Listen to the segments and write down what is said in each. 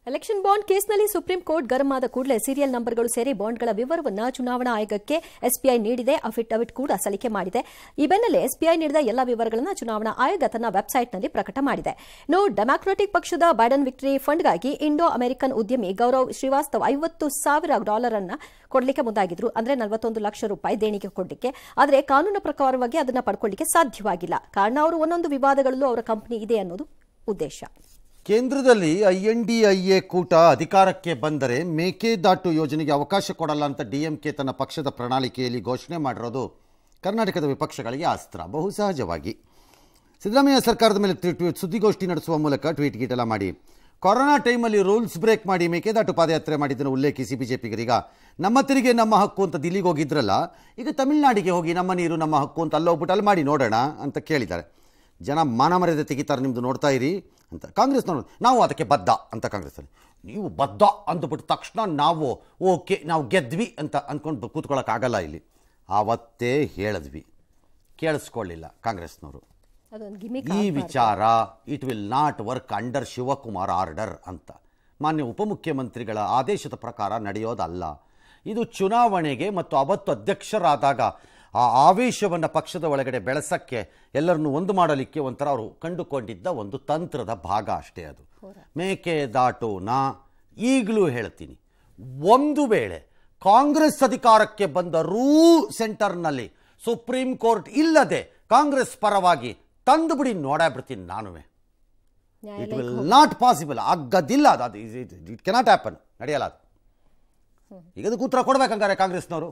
election bond ಕೇಸ್ನಲ್ಲಿ supreme court ಗರಂ ಆದ ಕೂಡಲೇ ಸೀರಿಯಲ್ ನಂಬರ್ಗಳು ಸೇರಿ ಬಾಂಡ್ಗಳ ವಿವರವನ್ನು ಚುನಾವಣಾ ಆಯೋಗಕ್ಕೆ ಎಸ್ಬಿಐ ನೀಡಿದೆ ಅಫಿಡವಿಟ್ ಕೂಡ ಸಲ್ಲಿಕೆ ಮಾಡಿದೆ ಈ ಬೆನ್ನಲ್ಲೇ ಎಸ್ಬಿಐ ನೀಡಿದ ಎಲ್ಲಾ ವಿವರಗಳನ್ನು ಚುನಾವಣಾ ಆಯೋಗ ತನ್ನ ವೆಬ್ಸೈಟ್ನಲ್ಲಿ ಪ್ರಕಟ ಮಾಡಿದೆ ಇನ್ನು ಡೆಮಾಕ್ರೆಟಿಕ್ ಪಕ್ಷದ ಬೈಡನ್ ವಿಕ್ಟರಿ ಫಂಡ್ಗಾಗಿ ಇಂಡೋ ಅಮೆರಿಕನ್ ಉದ್ಯಮಿ ಗೌರವ್ ಶ್ರೀವಾಸ್ತವ್ ಐವತ್ತು ಸಾವಿರ ಡಾಲರ್ ಅನ್ನ ಕೊಡಲಿಕ್ಕೆ ಮುಂದಾಗಿದ್ರು ಅಂದ್ರೆ ನಲವತ್ತೊಂದು ಲಕ್ಷ ರೂಪಾಯಿ ದೇಣಿಗೆ ಕೊಡಲಿಕ್ಕೆ ಆದರೆ ಕಾನೂನು ಪ್ರಕಾರವಾಗಿ ಅದನ್ನ ಪಡ್ಕೊಳ್ಳಿಕ್ಕೆ ಸಾಧ್ಯವಾಗಿಲ್ಲ ಕಾರಣ ಅವರು ಒಂದೊಂದು ವಿವಾದಗಳಲ್ಲೂ ಅವರ ಕಂಪನಿ ಇದೆ ಅನ್ನೋದು ಉದ್ದೇಶ ಕೇಂದ್ರದಲ್ಲಿ I N D I A ಕೂಟ ಅಧಿಕಾರಕ್ಕೆ ಬಂದರೆ ಮೇಕೆದಾಟು ಯೋಜನೆಗೆ ಅವಕಾಶ ಕೊಡಲ್ಲ ಅಂತ ಡಿ ಎಂ ಕೆ ತನ್ನ ಪಕ್ಷದ ಪ್ರಣಾಳಿಕೆಯಲ್ಲಿ ಘೋಷಣೆ ಮಾಡಿರೋದು ಕರ್ನಾಟಕದ ವಿಪಕ್ಷಗಳಿಗೆ ಅಸ್ತ್ರ ಬಹು ಸಹಜವಾಗಿ ಸಿದ್ದರಾಮಯ್ಯ ಸರ್ಕಾರದ ಮೇಲೆ ಟ್ವೀಟ್- ಟ್ವೀಟ್- ಸುದ್ದಿಗೋಷ್ಠಿ ನಡೆಸುವ ಮೂಲಕ ಟ್ವೀಟ್ ಗೀಟ್ ಎಲ್ಲ ಮಾಡಿ ಕೊರೋನಾ ಟೈಮಲ್ಲಿ ರೂಲ್ಸ್ ಬ್ರೇಕ್ ಮಾಡಿ ಮೇಕೆದಾಟು ಪಾದಯಾತ್ರೆ ಮಾಡಿದ್ದನ್ನು ಉಲ್ಲೇಖಿಸಿ ಬಿಜೆಪಿಗರೀಗ ನಮ್ಮ ತೆರಿಗೆ ನಮ್ಮ ಹಕ್ಕು ಅಂತ ದಿಲ್ಲಿಗೆ ಹೋಗಿದ್ರಲ್ಲ ಈಗ ತಮಿಳುನಾಡಿಗೆ ಹೋಗಿ ನಮ್ಮ ನೀರು ನಮ್ಮ ಹಕ್ಕು ಅಂತ ಅಲ್ಲೋಗ್ಬಿಟ್ಟು ಅಲ್ಲಿ ಮಾಡಿ ನೋಡೋಣ ಅಂತ ಕೇಳಿದ್ದಾರೆ ಜನ ಮಾನ ಮರ್ಯಾದೆ ತೆಗಿತಾರೆ ನಿಮ್ಮದು ನೋಡ್ತಾ ಇರಿ ಅಂತ ಕಾಂಗ್ರೆಸ್ನವರು ನಾವು ಅದಕ್ಕೆ ಬದ್ಧ ಅಂತ ಕಾಂಗ್ರೆಸ್ಸಲ್ಲಿ ನೀವು ಬದ್ಧ ಅಂದ್ಬಿಟ್ಟ ತಕ್ಷಣ ನಾವು ಓಕೆ ನಾವು ಗೆದ್ವಿ ಅಂತ ಅಂದ್ಕೊಂಡು ಕೂತ್ಕೊಳ್ಳೋಕ್ಕಾಗಲ್ಲ ಇಲ್ಲಿ ಆವತ್ತೇ ಹೇಳಿದ್ವಿ ಕೇಳಿಸ್ಕೊಳ್ಳಿಲ್ಲ ಕಾಂಗ್ರೆಸ್ನವರು ಅದೊಂದು ಗಿಮಿಕ್ ಈ ವಿಚಾರ it will not work under Shivakumar order ಅಂತ ಮಾನ್ಯ ಉಪಮುಖ್ಯಮಂತ್ರಿಗಳ ಆದೇಶದ ಪ್ರಕಾರ ನಡೆಯೋದಲ್ಲ ಇದು ಚುನಾವಣೆಗೆ ಮತ್ತು ಅವತ್ತು ಅಧ್ಯಕ್ಷರಾದಾಗ ಆ ಆವೇಶವನ್ನು ಪಕ್ಷದ ಒಳಗಡೆ ಬೆಳೆಸಕ್ಕೆ ಎಲ್ಲರನ್ನು ಒಂದು ಮಾಡಲಿಕ್ಕೆ ಒಂಥರ ಅವರು ಕಂಡುಕೊಂಡಿದ್ದ ಒಂದು ತಂತ್ರದ ಭಾಗ ಅಷ್ಟೇ ಅದು ಮೇಕೆದಾಟುನ ಈಗಲೂ ಹೇಳ್ತೀನಿ ಒಂದು ವೇಳೆ ಕಾಂಗ್ರೆಸ್ ಅಧಿಕಾರಕ್ಕೆ ಬಂದರೂ ಸೆಂಟರ್ನಲ್ಲಿ ಸುಪ್ರೀಂ ಕೋರ್ಟ್ ಇಲ್ಲದೆ ಕಾಂಗ್ರೆಸ್ ಪರವಾಗಿ ತಂದುಬಿಡಿ ನೋಡಾಬಿಡ್ತೀನಿ ನಾನುವೇ ಇಟ್ ವಿಲ್ ನಾಟ್ ಪಾಸಿಬಲ್ ಆಗದಿಲ್ಲ ಅದು ಅದು ಇಟ್ ಕೆನಾಟ್ ಹ್ಯಾಪನ್ ನಡೆಯಲ್ಲ ಅದು ಈಗ ಅದಕ್ಕೆ ಉತ್ತರ ಕೊಡ್ಬೇಕಂಗಾರೆ ಕಾಂಗ್ರೆಸ್ನವರು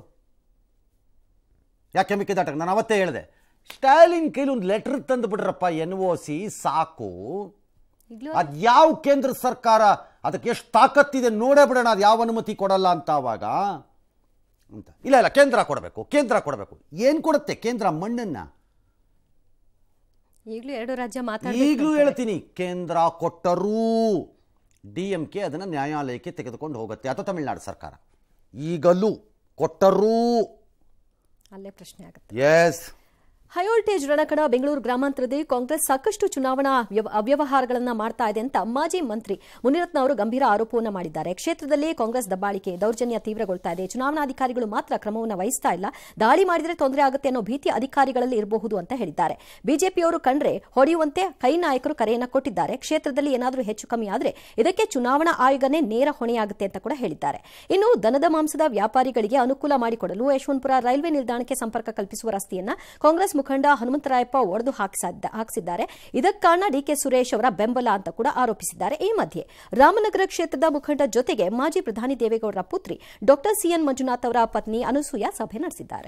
ಯಾಕೆ ಮಿಕ್ಕಿದಾಟ ನಾನು ಅವತ್ತೇ ಹೇಳಿದೆ ಸ್ಟಾಲಿನ್ ಕೈಲಿ ಒಂದು ಲೆಟರ್ ತಂದು ಬಿಡ್ರಪ್ಪ ಎನ್ ಒ ಸಿ ಸಾಕು ಈಗಲೂ ಅದು ಯಾವ ಕೇಂದ್ರ ಸರ್ಕಾರ ಅದಕ್ಕೆ ಎಷ್ಟು ತಾಕತ್ತಿದೆ ನೋಡೇ ಬಿಡೋಣ ಅದು ಯಾವ ಅನುಮತಿ ಕೊಡಲ್ಲ ಅಂತ ಅವಾಗ ಅಂತ ಇಲ್ಲ ಇಲ್ಲ ಕೇಂದ್ರ ಕೊಡಬೇಕು ಕೇಂದ್ರ ಕೊಡಬೇಕು ಏನು ಕೊಡುತ್ತೆ ಕೇಂದ್ರ ಮಣ್ಣನ್ನು ಈಗಲೂ ಎರಡು ರಾಜ್ಯ ಈಗಲೂ ಮಾತಾಡಬೇಕು ಹೇಳ್ತೀನಿ ಕೇಂದ್ರ ಕೊಟ್ಟರೂ ಡಿ ಎಂ ಕೆ ಅದನ್ನು ನ್ಯಾಯಾಲಯಕ್ಕೆ ತೆಗೆದುಕೊಂಡು ಹೋಗುತ್ತೆ ಅಥವಾ ತಮಿಳುನಾಡು ಸರ್ಕಾರ ಈಗಲೂ ಕೊಟ್ಟರೂ ಅಲ್ಲೇ ಪ್ರಶ್ನೆ ಆಗುತ್ತೆ ಎಸ್ ಹೈವೋಲ್ಟೇಜ್ ರಣಕಣ ಬೆಂಗಳೂರು ಗ್ರಾಮಾಂತರದಲ್ಲಿ ಕಾಂಗ್ರೆಸ್ ಸಾಕಷ್ಟು ಚುನಾವಣಾ ವ್ಯವ- ಅವ್ಯವಹಾರಗಳನ್ನ ಮಾಡ್ತಾ ಇದೆ ಅಂತ ಮಾಜಿ ಮಂತ್ರಿ ಮುನಿರತ್ನ ಅವರು ಗಂಭೀರ ಆರೋಪವನ್ನು ಮಾಡಿದ್ದಾರೆ ಕ್ಷೇತ್ರದಲ್ಲಿ ಕಾಂಗ್ರೆಸ್ ದಬ್ಬಾಳಿಕೆ ದೌರ್ಜನ್ಯ ತೀವ್ರಗೊಳ್ತಾ ಇದೆ ಚುನಾವಣಾಧಿಕಾರಿಗಳು ಮಾತ್ರ ಕ್ರಮವನ್ನು ವಹಿಸ್ತಾ ಇಲ್ಲ ದಾಳಿ ಮಾಡಿದರೆ ತೊಂದರೆ ಆಗುತ್ತೆ ಅನ್ನೋ ಭೀತಿ ಅಧಿಕಾರಿಗಳಲ್ಲಿ ಇರಬಹುದು ಅಂತ ಹೇಳಿದ್ದಾರೆ ಬಿಜೆಪಿಯವರು ಕಂಡ್ರೆ ಹೊಡೆಯುವಂತೆ ಕೈ ನಾಯಕರು ಕರೆಯನ್ನ ಕೊಟ್ಟಿದ್ದಾರೆ ಕ್ಷೇತ್ರದಲ್ಲಿ ಏನಾದರೂ ಹೆಚ್ಚು ಕಮ್ಮಿ ಆದರೆ ಇದಕ್ಕೆ ಚುನಾವಣಾ ಆಯೋಗನೇ ನೇರ ಹೊಣೆಯಾಗುತ್ತೆ ಅಂತ ಕೂಡ ಹೇಳಿದ್ದಾರೆ ಇನ್ನು ದನದ ಮಾಂಸದ ವ್ಯಾಪಾರಿಗಳಿಗೆ ಅನುಕೂಲ ಮಾಡಿಕೊಡಲು ಯಶವಂತಪುರ ರೈಲ್ವೆ ನಿಲ್ದಾಣಕ್ಕೆ ಸಂಪರ್ಕ ಕಲ್ಪಿಸುವ ರಸ್ತೆಯನ್ನ ಕಾಂಗ್ರೆಸ್ ಮುಖಂಡ ಹನುಮಂತರಾಯಪ್ಪ ಒಡೆದು ಹಾಕಿಸಿದ್ದ- ಹಾಕಿಸಿದ್ದಾರೆ ಇದಕ್ಕೆ ಕಾರಣ ಡಿಕೆ ಸುರೇಶ್ ಅವರ ಬೆಂಬಲ ಅಂತ ಕೂಡ ಆರೋಪಿಸಿದ್ದಾರೆ ಈ ಮಧ್ಯೆ ರಾಮನಗರ ಕ್ಷೇತ್ರದ ಮುಖಂಡ ಜೊತೆಗೆ ಮಾಜಿ ಪ್ರಧಾನಿ ದೇವೇಗೌಡರ ಪುತ್ರಿ ಡಾಕ್ಟರ್ ಸಿಎನ್ ಮಂಜುನಾಥ್ ಅವರ ಪತ್ನಿ ಅನಸೂಯ ಸಭೆ ನಡೆಸಿದ್ದಾರೆ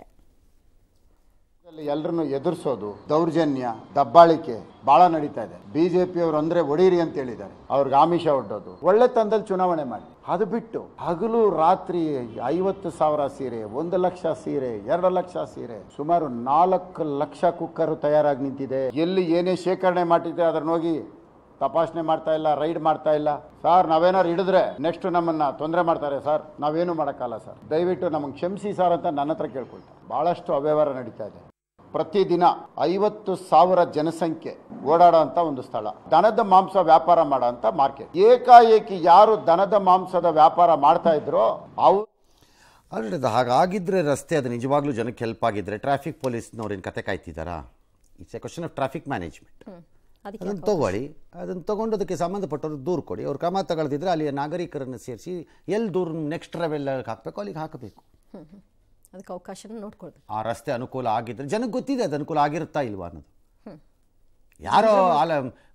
ಎಲ್ಲರನ್ನು ಎದುರಿಸೋದು ದೌರ್ಜನ್ಯ ದಬ್ಬಾಳಿಕೆ ಬಹಳ ನಡೀತಾ ಇದೆ ಬಿಜೆಪಿ ಅವರು ಅಂದ್ರೆ ಒಡೀರಿ ಅಂತ ಹೇಳಿದ್ದಾರೆ ಅವ್ರಿಗೆ ಆಮಿಷ ಒಡ್ಡೋದು ಒಳ್ಳೆ ತಂದಲ್ಲಿ ಚುನಾವಣೆ ಮಾಡಿ ಅದು ಬಿಟ್ಟು ಹಗಲು ರಾತ್ರಿ ಐವತ್ತು ಸಾವಿರ ಸೀರೆ ಒಂದು ಲಕ್ಷ ಸೀರೆ ಎರಡು ಲಕ್ಷ ಸೀರೆ ಸುಮಾರು ನಾಲ್ಕು ಲಕ್ಷ ಕುಕ್ಕರ್ ತಯಾರಾಗಿ ನಿಂತಿದೆ ಎಲ್ಲಿ ಏನೇ ಶೇಖರಣೆ ಮಾಡಿದ್ರೆ ಅದನ್ನ ಹೋಗಿ ತಪಾಸಣೆ ಮಾಡ್ತಾ ಇಲ್ಲ ರೈಡ್ ಮಾಡ್ತಾ ಇಲ್ಲ ಸರ್ ನಾವೇನಾರು ಹಿಡಿದ್ರೆ ನೆಕ್ಸ್ಟ್ ನಮ್ಮನ್ನ ತೊಂದರೆ ಮಾಡ್ತಾರೆ ಸರ್ ನಾವೇನು ಮಾಡೋಕ್ಕಲ್ಲ ಸರ್ ದಯವಿಟ್ಟು ನಮಗೆ ಕ್ಷಮಿಸಿ ಸರ್ ಅಂತ ನನ್ನ ಹತ್ರ ಕೇಳ್ಕೊಳ್ತಾರೆ ಬಹಳಷ್ಟು ಅವ್ಯವಹಾರ ನಡೀತಾ ಇದೆ ಪ್ರತಿದಿನ ಐವತ್ತು ಸಾವಿರ ಜನಸಂಖ್ಯೆ ಓಡಾಡೋ ಅಂತ ಒಂದು ಸ್ಥಳ ದನದ ಮಾಂಸ ವ್ಯಾಪಾರ ಮಾಡೋ ಅಂತ ಮಾರ್ಕೆಟ್ ಏಕಾಏಕಿ ಯಾರು ದನದ ಮಾಂಸದ ವ್ಯಾಪಾರ ಮಾಡ್ತಾ ಇದ್ರೋ ಅವ್ರು ಆಲ್ರೆಡಿ ಅದು ಹಾಗಾಗಿದ್ದರೆ ರಸ್ತೆ ಅದು ನಿಜವಾಗ್ಲೂ ಜನಕ್ಕೆ ಹೆಲ್ಪ್ ಆಗಿದ್ದರೆ ಟ್ರಾಫಿಕ್ ಪೊಲೀಸ್ನವ್ರೇನು ಕತೆ ಕಾಯ್ತಿದ್ದಾರಾ it's a question of traffic management ಅದಕ್ಕೆ ಅದನ್ನು ತಗೊಳ್ಳಿ ಅದನ್ನು ತಗೊಂಡು ಅದಕ್ಕೆ ಸಂಬಂಧಪಟ್ಟವ್ರು ದೂರು ಕೊಡಿ ಅವ್ರು ಕ್ರಮ ತಗೊಳ್ದಿದ್ರೆ ಅಲ್ಲಿಯ ನಾಗರಿಕರನ್ನು ಸೇರಿಸಿ ಎಲ್ಲಿ ದೂರ ನೆಕ್ಸ್ಟ್ ಲೆವೆಲ್ ಹಾಕಬೇಕು ಅಲ್ಲಿಗೆ ಹಾಕಬೇಕು ಅದಕ್ಕೆ ಅವಕಾಶನ ನೋಡ್ಕೊಳ್ಬೇಕು ಆ ರಸ್ತೆ ಅನುಕೂಲ ಆಗಿದ್ರೆ ಜನಕ್ಕೆ ಗೊತ್ತಿದೆ ಅದು ಅನುಕೂಲ ಆಗಿರುತ್ತಾ ಇಲ್ವಾ ಅನ್ನೋದು ಯಾರೋ ಅಲ್ಲ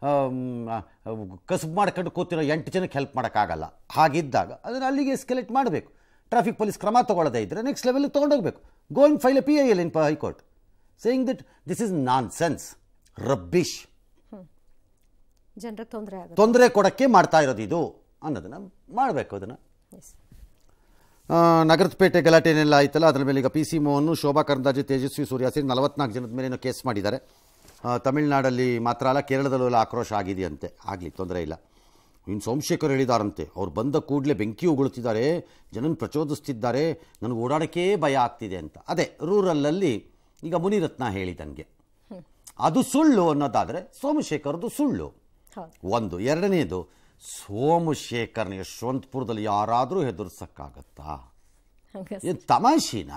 ಕಸಬು ಮಾಡ್ಕೊಂಡು ಕೂತಿರೋ ಎಂಟು ಜನಕ್ಕೆ ಹೆಲ್ಪ್ ಮಾಡೋಕ್ಕಾಗಲ್ಲ ಹಾಗಿದ್ದಾಗ ಅದನ್ನು ಅಲ್ಲಿಗೆ ಎಸ್ಕಲೇಟ್ ಮಾಡಬೇಕು ಟ್ರಾಫಿಕ್ ಪೊಲೀಸ್ ಕ್ರಮ ತಗೊಳ್ಳದೇ ಇದ್ದರೆ ನೆಕ್ಸ್ಟ್ ಲೆವೆಲ್ಗೆ ತೊಗೊಂಡೋಗ್ಬೇಕು going file a P I L in high court saying that this is nonsense rubbish ಜನರಿಗೆ ತೊಂದರೆ ಆಗುತ್ತೆ ತೊಂದರೆ ಕೊಡೋಕ್ಕೆ ಮಾಡ್ತಾ ಇರೋದು ಇದು ಅನ್ನೋದನ್ನು ಮಾಡಬೇಕು ಅದನ್ನು ಎಸ್ ಆ, ನಗರದ ಪೇಟೆ ಗಲಾಟೆನೆಲ್ಲ ಆಯ್ತಲ್ಲ ಅದರ ಮೇಲೆ ಈಗ ಪಿ ಸಿ ಮೋಹನ್ ಶೋಭಾ ಕರಂದಾಜೆ ತೇಜಸ್ವಿ ಸೂರ್ಯ ಸೇರಿ ನಲವತ್ನಾಲ್ಕು ಜನದ ಮೇಲೆ ಕೇಸ್ ಮಾಡಿದ್ದಾರೆ ಆ, ತಮಿಳ್ನಾಡಲ್ಲಿ ಮಾತ್ರ ಅಲ್ಲ ಕೇರಳದಲ್ಲೂ ಎಲ್ಲ ಆಕ್ರೋಶ ಆಗಿದೆಯಂತೆ ಆಗಲಿ ತೊಂದರೆ ಇಲ್ಲ ಇನ್ನು ಸೋಮಶೇಖರ್ ಹೇಳಿದಾರಂತೆ ಅವ್ರು ಬಂದ ಕೂಡಲೇ ಬೆಂಕಿ ಉಗುಳುತ್ತಿದ್ದಾರೆ ಜನನ ಪ್ರಚೋದಿಸ್ತಿದ್ದಾರೆ ನನಗೆ ಓಡಾಡೋಕ್ಕೇ ಭಯ ಆಗ್ತಿದೆ ಅಂತ ಅದೇ ರೂರಲ್ಲಲ್ಲಿ ಈಗ ಮುನಿರತ್ನ ಹೇಳಿದಂಗೆ ಅದು ಸುಳ್ಳು ಅನ್ನೋದಾದರೆ ಸೋಮಶೇಖರ್ದು ಸುಳ್ಳು ಹೌದು ಒಂದು ಎರಡನೇದು ಸೋಮಶೇಖರ್ನ ಯಶವಂತಪುರದಲ್ಲಿ ಯಾರಾದರೂ ಹೆದರ್ಸಕ್ಕಾಗತ್ತಾ ಹಂಗ ಏನು ತಮಾಷೆನಾ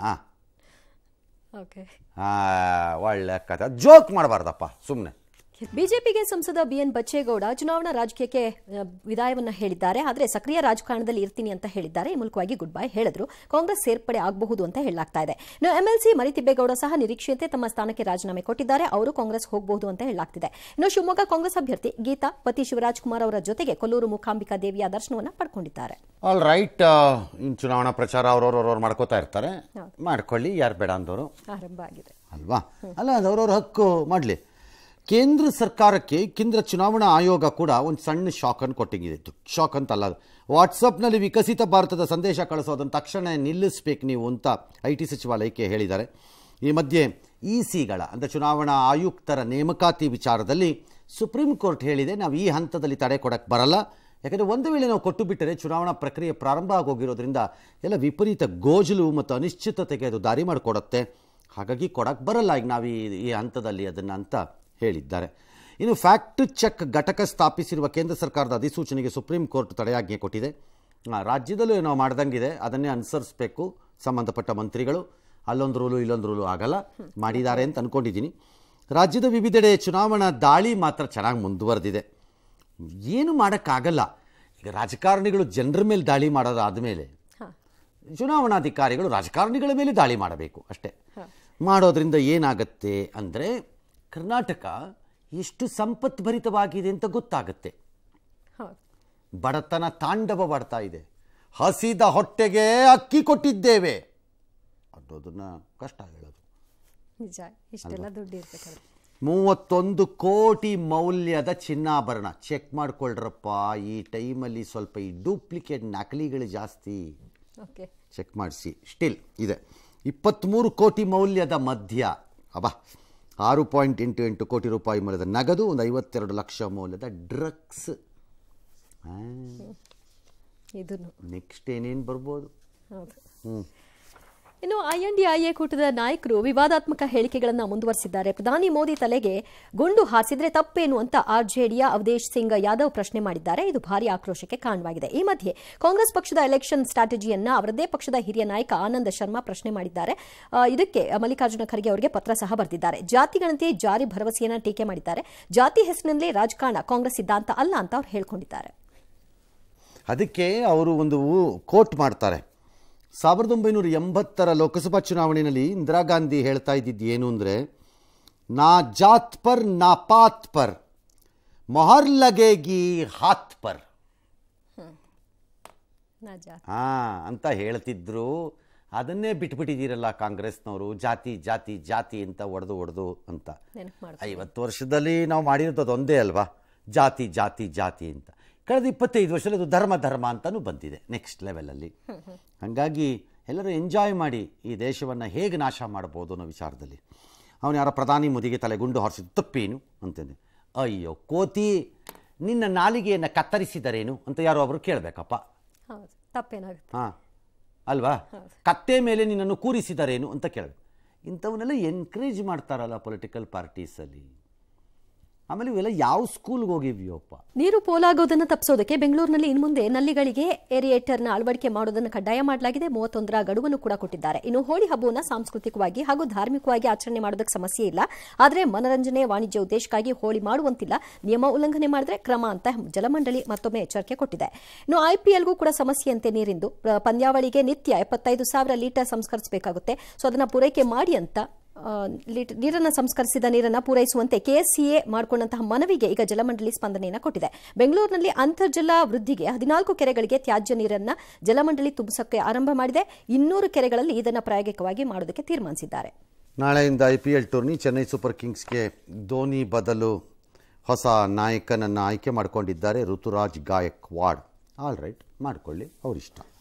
ಓಕೆ ಆ, ಒಳ್ಳೆ ಕಥೆ ಜೋಕ್ ಮಾಡಬಾರ್ದಪ್ಪ ಸುಮ್ಮನೆ ಬಿಜೆಪಿಗೆ ಸಂಸದ ಬಿಎನ್ ಬಚ್ಚೇಗೌಡ ಚುನಾವಣಾ ರಾಜಕೀಯಕ್ಕೆ ಆ, ವಿದಾಯವನ್ನ ಹೇಳಿದ್ದಾರೆ ಆದರೆ ಸಕ್ರಿಯ ರಾಜಕಾರಣದಲ್ಲಿ ಇರ್ತೀನಿ ಅಂತ ಹೇಳಿದ್ದಾರೆ ಈ ಮೂಲಕವಾಗಿ ಗುಡ್ ಬೈ ಹೇಳಿದ್ರು ಕಾಂಗ್ರೆಸ್ ಸೇರ್ಪಡೆ ಆಗಬಹುದು ಅಂತ ಹೇಳಲಾಗ್ತಾ ಇದೆ ಇನ್ನು ಎಂಎಲ್ಸಿ ಮರಿತಿಬ್ಬೇಗೌಡ ಸಹ ನಿರೀಕ್ಷೆಯಂತೆ ತಮ್ಮ ಸ್ಥಾನಕ್ಕೆ ರಾಜೀನಾಮೆ ಕೊಟ್ಟಿದ್ದಾರೆ ಅವರು ಕಾಂಗ್ರೆಸ್ ಹೋಗಬಹುದು ಅಂತ ಹೇಳಲಾಗ್ತಿದೆ ಇನ್ನು ಶಿವಮೊಗ್ಗ ಕಾಂಗ್ರೆಸ್ ಅಭ್ಯರ್ಥಿ ಗೀತಾ ಪತಿ ಶಿವರಾಜ್ ಕುಮಾರ್ ಅವರ ಜೊತೆಗೆ ಕೊಲ್ಲೂರು ಮೂಕಾಂಬಿಕಾ ದೇವಿಯ ದರ್ಶನವನ್ನ ಪಡ್ಕೊಂಡಿದ್ದಾರೆ ಆಲ್ ರೈಟ್ ಇನ್ನು ಚುನಾವಣಾ ಪ್ರಚಾರ ಅವ್ರವ್ರವ್ರವ್ರು ಮಾಡ್ಕೋತಾ ಇರ್ತಾರೆ ಮಾಡ್ಕೊಳ್ಳಿ ಯಾರು ಬೇಡ ಅಂದವರು ಆರಂಭ ಆಗಿದೆ ಅಲ್ವಾ ಅಲ್ಲ ಅದು ಅವ್ರವ್ರ ಹಕ್ಕು ಮಾಡಲಿ ಕೇಂದ್ರ ಸರ್ಕಾರಕ್ಕೆ ಕೇಂದ್ರ ಚುನಾವಣಾ ಆಯೋಗ ಕೂಡ ಒಂದು ಸಣ್ಣ ಶಾಕನ್ನು ಕೊಟ್ಟಿಗಿದೆ ಶಾಕ್ ಅಂತ ಅಲ್ಲ ಅದು ವಾಟ್ಸಪ್ನಲ್ಲಿ ವಿಕಸಿತ ಭಾರತದ ಸಂದೇಶ ಕಳಿಸೋದನ್ನು ತಕ್ಷಣ ನಿಲ್ಲಿಸ್ಬೇಕು ನೀವು ಅಂತ ಐ ಟಿ ಸಚಿವಾಲಯಕ್ಕೆ ಹೇಳಿದ್ದಾರೆ ಈ ಮಧ್ಯೆ ಇ ಸಿಗಳ ಅಂದರೆ ಚುನಾವಣಾ ಆಯುಕ್ತರ ನೇಮಕಾತಿ ವಿಚಾರದಲ್ಲಿ ಸುಪ್ರೀಂ ಕೋರ್ಟ್ ಹೇಳಿದೆ ನಾವು ಈ ಹಂತದಲ್ಲಿ ತಡೆ ಕೊಡಕ್ಕೆ ಬರಲ್ಲ ಯಾಕಂದರೆ ಒಂದು ವೇಳೆ ನಾವು ಕೊಟ್ಟು ಬಿಟ್ಟರೆ ಚುನಾವಣಾ ಪ್ರಕ್ರಿಯೆ ಪ್ರಾರಂಭ ಆಗೋಗಿರೋದ್ರಿಂದ ಎಲ್ಲ ವಿಪರೀತ ಗೋಜಲು ಮತ್ತು ಅನಿಶ್ಚಿತತೆಗೆ ಅದು ದಾರಿ ಮಾಡಿಕೊಡುತ್ತೆ ಹಾಗಾಗಿ ಕೊಡಕ್ಕೆ ಬರಲ್ಲ ಈಗ ನಾವು ಈ ಈ ಹಂತದಲ್ಲಿ ಅದನ್ನು ಅಂತ ಹೇಳಿದ್ದಾರೆ ಇನ್ನು ಫ್ಯಾಕ್ಟ್ ಚೆಕ್ ಘಟಕ ಸ್ಥಾಪಿಸಿರುವ ಕೇಂದ್ರ ಸರ್ಕಾರದ ಅಧಿಸೂಚನೆಗೆ ಸುಪ್ರೀಂ ಕೋರ್ಟ್ ತಡೆಯಾಜ್ಞೆ ಕೊಟ್ಟಿದೆ ಆ, ರಾಜ್ಯದಲ್ಲೂ ಏನೋ ಮಾಡ್ದಂಗಿದೆ ಅದನ್ನೇ ಅನುಸರಿಸಬೇಕು ಸಂಬಂಧಪಟ್ಟ ಮಂತ್ರಿಗಳು ಅಲ್ಲೊಂದು ರೂಲು ಇಲ್ಲೊಂದು ರೂಲು ಆಗಲ್ಲ ಮಾಡಿದ್ದಾರೆ ಅಂತ ಅಂದ್ಕೊಂಡಿದ್ದೀನಿ ರಾಜ್ಯದ ವಿವಿಧೆಡೆ ಚುನಾವಣಾ ದಾಳಿ ಮಾತ್ರ ಚೆನ್ನಾಗಿ ಮುಂದುವರೆದಿದೆ ಏನು ಮಾಡೋಕ್ಕಾಗಲ್ಲ ಈಗ ರಾಜಕಾರಣಿಗಳು ಜನರ ಮೇಲೆ ದಾಳಿ ಮಾಡೋದಾದಮೇಲೆ ಹಾ ಚುನಾವಣಾಧಿಕಾರಿಗಳು ರಾಜಕಾರಣಿಗಳ ಮೇಲೆ ದಾಳಿ ಮಾಡಬೇಕು ಅಷ್ಟೇ ಮಾಡೋದ್ರಿಂದ ಏನಾಗತ್ತೆ ಅಂದರೆ ಕರ್ನಾಟಕ ಎಷ್ಟು ಸಂಪತ್ಭರಿತವಾಗಿದೆ ಅಂತ ಗೊತ್ತಾಗತ್ತೆ ಹೌದು ಬಡತನ ತಾಂಡವವಾಡ್ತಾ ಇದೆ ಹಸಿದ ಹೊಟ್ಟೆಗೆ ಅಕ್ಕಿ ಕೊಟ್ಟಿದ್ದೇವೆ ಅನ್ನೋದನ್ನ ಕಷ್ಟ ಹೇಳೋದು ನಿಜ ಇಷ್ಟೆಲ್ಲ ದುಡ್ಡು ಇರ್ಬೇಕಾದ್ರೆ ಮೂವತ್ತೊಂದು ಕೋಟಿ ಮೌಲ್ಯದ ಚಿನ್ನಾಭರಣ ಚೆಕ್ ಮಾಡ್ಕೊಳ್ರಪ್ಪ ಈ ಟೈಮಲ್ಲಿ ಸ್ವಲ್ಪ ಈ ಡೂಪ್ಲಿಕೇಟ್ ನಕಲಿಗಳು ಜಾಸ್ತಿ ಓಕೆ ಚೆಕ್ ಮಾಡಿಸಿ ಸ್ಟಿಲ್ ಇದೆ ಇಪ್ಪತ್ತ್ಮೂರು ಕೋಟಿ ಮೌಲ್ಯದ ಮದ್ಯ ಅಬ್ಬಾ ಆರು ಪಾಯಿಂಟ್ ಎಂಟು ಎಂಟು ಕೋಟಿ ರೂಪಾಯಿ ಮೌಲ್ಯದ ನಗದು ಒಂದು ಐವತ್ತೆರಡು ಲಕ್ಷ ಮೌಲ್ಯದ ಡ್ರಗ್ಸ್ ಇದನ್ನು ನೆಕ್ಸ್ಟ್ ಏನೇನು ಬರ್ಬೋದು ಹೌದು ಹ್ಞೂ ಇನ್ನು ಐಎನ್ಡಿಐಎ ಕೂಟದ ನಾಯಕರು ವಿವಾದಾತ್ಮಕ ಹೇಳಿಕೆಗಳನ್ನು ಮುಂದುವರೆಸಿದ್ದಾರೆ ಪ್ರಧಾನಿ ಮೋದಿ ತಲೆಗೆ ಗುಂಡು ಹಾರಿಸಿದ್ರೆ ತಪ್ಪೇನು ಅಂತ ಆರ್ಜೆಡಿಯ ಅವಧೇಶ್ ಸಿಂಗ್ ಯಾದವ್ ಪ್ರಶ್ನೆ ಮಾಡಿದ್ದಾರೆ ಇದು ಭಾರಿ ಆಕ್ರೋಶಕ್ಕೆ ಕಾರಣವಾಗಿದೆ ಈ ಮಧ್ಯೆ ಕಾಂಗ್ರೆಸ್ ಪಕ್ಷದ ಎಲೆಕ್ಷನ್ ಸ್ಟ್ರಾಟಜಿಯನ್ನ ಅವರದೇ ಪಕ್ಷದ ಹಿರಿಯ ನಾಯಕ ಆನಂದ್ ಶರ್ಮಾ ಪ್ರಶ್ನೆ ಮಾಡಿದ್ದಾರೆ ಆ, ಇದಕ್ಕೆ ಮಲ್ಲಿಕಾರ್ಜುನ ಖರ್ಗೆ ಅವರಿಗೆ ಪತ್ರ ಸಹ ಬರೆದಿದ್ದಾರೆ ಜಾತಿ ಗಣತಿ ಜಾರಿ ಭರವಸೆಯನ್ನ ಟೀಕೆ ಮಾಡಿದ್ದಾರೆ ಜಾತಿ ಹೆಸರಿನಲ್ಲೇ ರಾಜಕಾರಣ ಕಾಂಗ್ರೆಸ್ ಸಿದ್ಧಾಂತ ಅಲ್ಲ ಅಂತ ಅವ್ರು ಹೇಳ್ಕೊಂಡಿದ್ದಾರೆ ಅದಕ್ಕೆ ಅವರು ಒಂದು ಕೋಟ್ ಮಾಡ್ತಾರೆ ಸಾವಿರದ ಒಂಬೈನೂರ ಎಂಬತ್ತರ ಲೋಕಸಭಾ ಚುನಾವಣೆಯಲ್ಲಿ ಇಂದಿರಾ ಗಾಂಧಿ ಹೇಳ್ತಾ ಇದ್ದಿದ್ದು ಏನು ಅಂದರೆ ನಾ ಜಾತ್ ಪರ್ ನಾ ಪಾತ್ ಪರ್ ಮೊಹರ್ ಲಗೇಗಿ ಹಾತ್ ಪರ್ ನಾಜಾ ಹಾಂ ಅಂತ ಹೇಳ್ತಿದ್ರು ಅದನ್ನೇ ಬಿಟ್ಬಿಟ್ಟಿದ್ದೀರಲ್ಲ ಕಾಂಗ್ರೆಸ್ನವರು ಜಾತಿ ಜಾತಿ ಜಾತಿ ಅಂತ ಒಡೆದು ಒಡೆದು ಅಂತ ನೆನಪು ಮಾಡಿ ಐವತ್ತು ವರ್ಷದಲ್ಲಿ ನಾವು ಮಾಡಿರೋದು ಅದೊಂದೇ ಅಲ್ವಾ ಜಾತಿ ಜಾತಿ ಜಾತಿ ಅಂತ ಕಳೆದ ಇಪ್ಪತ್ತೈದು ವರ್ಷದಲ್ಲಿ ಅದು ಧರ್ಮ ಧರ್ಮ ಅಂತಲೂ ಬಂದಿದೆ ನೆಕ್ಸ್ಟ್ ಲೆವೆಲಲ್ಲಿ ಹಾಗಾಗಿ ಎಲ್ಲರೂ ಎಂಜಾಯ್ ಮಾಡಿ ಈ ದೇಶವನ್ನು ಹೇಗೆ ನಾಶ ಮಾಡ್ಬೋದು ಅನ್ನೋ ವಿಚಾರದಲ್ಲಿ ಅವನು ಯಾರ ಪ್ರಧಾನಿ ಮೋದಿಗೆ ತಲೆಗುಂಡು ಹೊರಿಸಿದ್ದು ತಪ್ಪೇನು ಅಂತಂದೆ ಅಯ್ಯೋ ಕೋತಿ ನಿನ್ನ ನಾಲಿಗೆಯನ್ನು ಕತ್ತರಿಸಿದರೇನು ಅಂತ ಯಾರೋ ಒಬ್ಬರು ಕೇಳಬೇಕಪ್ಪ ಹೌದು ತಪ್ಪೇನಾಗುತ್ತೆ ಹಾಂ ಅಲ್ವಾ ಕತ್ತೆ ಮೇಲೆ ನಿನ್ನನ್ನು ಕೂರಿಸಿದರೇನು ಅಂತ ಕೇಳಬೇಕು ಇಂಥವನ್ನೆಲ್ಲ ಎನ್ಕರೇಜ್ ಮಾಡ್ತಾರಲ್ಲ ಪೊಲಿಟಿಕಲ್ ಪಾರ್ಟೀಸಲ್ಲಿ ಆಮೇಲೆ ಇವೆಲ್ಲ ಯಾವ ಸ್ಕೂಲ್ಗೆ ಹೋಗಿವ್ಯಪ್ಪ ನೀರು ಪೋಲಾಗೋದನ್ನು ತಪ್ಪಿಸೋದಕ್ಕೆ ಬೆಂಗಳೂರಿನಲ್ಲಿ ಇನ್ನು ಮುಂದೆ ನಲ್ಲಿಗಳಿಗೆ ಏರಿಯೇಟರ್ನ ಅಳವಡಿಕೆ ಮಾಡೋದನ್ನು ಕಡ್ಡಾಯ ಮಾಡಲಾಗಿದೆ ಮೂವತ್ತೊಂದರ ಗಡುವನ್ನು ಕೂಡ ಕೊಟ್ಟಿದ್ದಾರೆ ಇನ್ನು ಹೋಳಿ ಹಬ್ಬವನ್ನು ಸಾಂಸ್ಕೃತಿಕವಾಗಿ ಹಾಗೂ ಧಾರ್ಮಿಕವಾಗಿ ಆಚರಣೆ ಮಾಡೋದಕ್ಕೆ ಸಮಸ್ಯೆ ಇಲ್ಲ ಆದರೆ ಮನರಂಜನೆ ವಾಣಿಜ್ಯ ಉದ್ದೇಶಕ್ಕಾಗಿ ಹೋಳಿ ಮಾಡುವಂತಿಲ್ಲ ನಿಯಮ ಉಲ್ಲಂಘನೆ ಮಾಡಿದ್ರೆ ಕ್ರಮ ಅಂತ ಜಲಮಂಡಳಿ ಮತ್ತೊಮ್ಮೆ ಎಚ್ಚರಿಕೆ ಕೊಟ್ಟಿದೆ ಇನ್ನು ಐಪಿಎಲ್ಗೂ ಕೂಡ ಸಮಸ್ಯೆಯಂತೆ ನೀರಿಂದು ಪ್ರ- ಪಂದ್ಯಾವಳಿಗೆ ನಿತ್ಯ ಎಪ್ಪತ್ತೈದು ಸಾವಿರ ಲೀಟರ್ ಸಂಸ್ಕರಿಸಬೇಕಾಗುತ್ತೆ ಸೊ ಅದನ್ನು ಪೂರೈಕೆ ಮಾಡಿ ಅಂತ ಆ, ಲೀಟ್- ನೀರನ್ನು ಸಂಸ್ಕರಿಸಿದ ನೀರನ್ನು ಪೂರೈಸುವಂತೆ ಕೆಎಸ್ಸಿಎ ಮಾಡಿಕೊಂಡಂತಹ ಮನವಿಗೆ ಈಗ ಜಲಮಂಡಳಿ ಸ್ಪಂದನೆಯನ್ನು ಕೊಟ್ಟಿದೆ ಬೆಂಗಳೂರಿನಲ್ಲಿ ಅಂತರ್ಜಲ ವೃದ್ಧಿಗೆ ಹದಿನಾಲ್ಕು ಕೆರೆಗಳಿಗೆ ತ್ಯಾಜ್ಯ ನೀರನ್ನು ಜಲಮಂಡಳಿ ತುಂಬಿಸಕ್ಕೆ ಆರಂಭ ಮಾಡಿದೆ ಇನ್ನೂರು ಕೆರೆಗಳಲ್ಲಿ ಇದನ್ನು ಪ್ರಾಯೋಗಿಕವಾಗಿ ಮಾಡೋದಕ್ಕೆ ತೀರ್ಮಾನಿಸಿದ್ದಾರೆ ನಾಳೆಯಿಂದ I P L tourney Chennai super ಕಿಂಗ್ಸ್ಗೆ ಧೋನಿ ಬದಲು ಹೊಸ ನಾಯಕನನ್ನು ಆಯ್ಕೆ ಮಾಡಿಕೊಂಡಿದ್ದಾರೆ ಋತುರಾಜ್ ಗಾಯಕ್ವಾಡ್ ಆಲ್ ರೈಟ್ ಮಾಡಿಕೊಳ್ಳಿ ಅವರಿಷ್ಟ